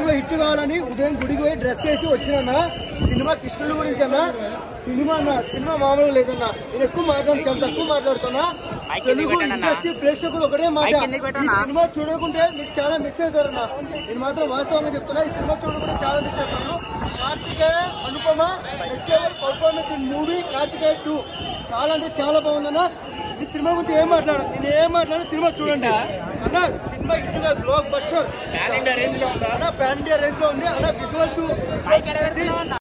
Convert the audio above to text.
cinema hit కావాలని ఉదయం గుడికి పోయి డ్రెస్ వేసి వచ్చిన సినిమా కృష్ణుడి గురించి అన్న సినిమా అన్న సినిమా మామూలుగా లేదన్న నేను ఎక్కువ మాట్లాడు చాలా తక్కువ మాట్లాడుతున్నా తెలుగు ఇండస్ట్రీ ప్రేక్షకులు ఒకటే మాట ఈ సినిమా చూడకుంటే మీకు చాలా మిస్ అవుతారన్న నేను మాత్రం వాస్తవంగా చెప్తున్నా ఈ సినిమా చూడకుంటే చాలా మిస్ అవుతారు Karthikeya Anupama next ever performance in movie Karthikeya two చాలా అంటే చాలా బాగుందన్న ఈ సినిమా గురించి ఏం మాట్లాడాలి నేను ఏం మాట్లాడిన సినిమా చూడండి అన్న సినిమా హిట్ గా బ్లాక్ బస్టర్ అన్న పాన్ ఇండియా రేంజ్ లో ఉంది అన్న విజువల్స్